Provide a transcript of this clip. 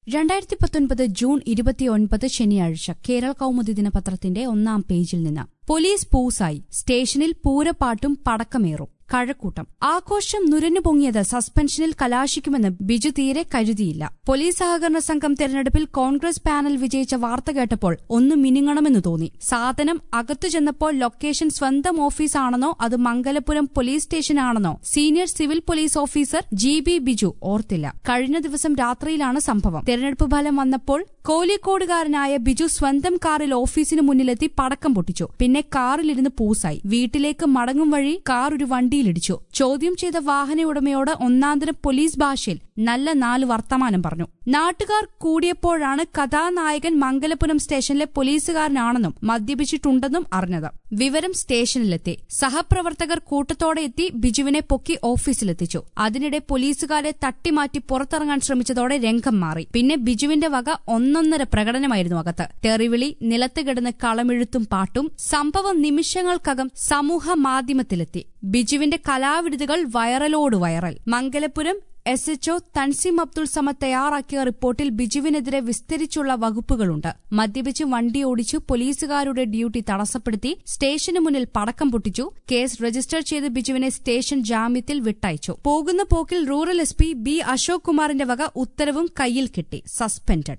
രണ്ടായിരത്തി പത്തൊൻപത് ജൂൺ ഇരുപത്തിയൊൻപത് ശനിയാഴ്ച കേരള കൗമുദി ദിനപത്രത്തിന്റെ ഒന്നാം പേജിൽ നിന്ന് പോലീസ് പൂസായി സ്റ്റേഷനിൽ പൂരപ്പാട്ടും പടക്കമേറും കഴക്കൂട്ടം ആഘോഷം നുരഞ്ഞു പൊങ്ങിയത് സസ്പെൻഷനിൽ കലാശിക്കുമെന്ന് ബിജു തീരെ കരുതിയില്ല പോലീസ് സഹകരണ സംഘം തെരഞ്ഞെടുപ്പിൽ കോൺഗ്രസ് പാനൽ വിജയിച്ച വാർത്ത കേട്ടപ്പോൾ ഒന്ന് മിനുങ്ങണമെന്ന് തോന്നി സാധനം അകത്തു ചെന്നപ്പോൾ ലൊക്കേഷൻ സ്വന്തം ഓഫീസാണെന്നോ അത് മംഗലപുരം പോലീസ് സ്റ്റേഷനാണെന്നോ senior civil police officer G B Biju ഓർത്തില്ല കഴിഞ്ഞ ദിവസം രാത്രിയിലാണ് സംഭവം തെരഞ്ഞെടുപ്പ് ഫലം വന്നപ്പോൾ കോലിക്കോടുകാരനായ ബിജു സ്വന്തം കാറിൽ ഓഫീസിന് മുന്നിലെത്തി പടക്കം പൊട്ടിച്ചു പിന്നെ കാറിലിരുന്ന് പൂസായി വീട്ടിലേക്ക് മടങ്ങും വഴി കാർ ഒരു വണ്ടിയിലിടിച്ചു ചോദ്യം ചെയ്ത വാഹന ഉടമയോട് ഒന്നാന്തരം പോലീസ് ഭാഷയിൽ നല്ല നാല് വർത്തമാനം പറഞ്ഞു നാട്ടുകാർ കൂടിയപ്പോഴാണ് കഥാനായകൻ മംഗലപുരം സ്റ്റേഷനിലെ പോലീസുകാരനാണെന്നും മദ്യപിച്ചിട്ടുണ്ടെന്നും അറിഞ്ഞത് വിവരം സ്റ്റേഷനിലെത്തി സഹപ്രവർത്തകർ കൂട്ടത്തോടെ എത്തി ബിജുവിനെ പൊക്കി ഓഫീസിലെത്തിച്ചു അതിനിടെ പോലീസുകാരെ തട്ടിമാറ്റി പുറത്തിറങ്ങാൻ ശ്രമിച്ചതോടെ രംഗം മാറി പിന്നെ ബിജുവിന്റെ വക ഒന്നൊന്നര പ്രകടനമായിരുന്നു അകത്ത് തെറിവിളി നിലത്ത് കിടന്ന് കളമെഴുത്തും പാട്ടും സംഭവം നിമിഷങ്ങൾക്കകം സമൂഹ മാധ്യമത്തിലെത്തി ബിജുവിന്റെ കലാവിരുതുകൾ വൈറലോട് viral Mangalapuram S H O Tanzim Abdul Samad തയ്യാറാക്കിയ റിപ്പോർട്ടിൽ ബിജുവിനെതിരെ വിസ്തരിച്ചുള്ള വകുപ്പുകളുണ്ട് മദ്യപിച്ച് വണ്ടി ഓടിച്ചു പോലീസുകാരുടെ ഡ്യൂട്ടി തടസ്സപ്പെടുത്തി സ്റ്റേഷന് മുന്നിൽ പടക്കം പൊട്ടിച്ചു കേസ് രജിസ്റ്റർ ചെയ്ത് ബിജുവിനെ സ്റ്റേഷൻ ജാമ്യത്തിൽ വിട്ടയച്ചു പോകുന്ന പോക്കിൽ rural S P B Ashok കുമാറിന്റെ വക ഉത്തരവും കയ്യിൽ കിട്ടി സസ്പെൻഡഡ്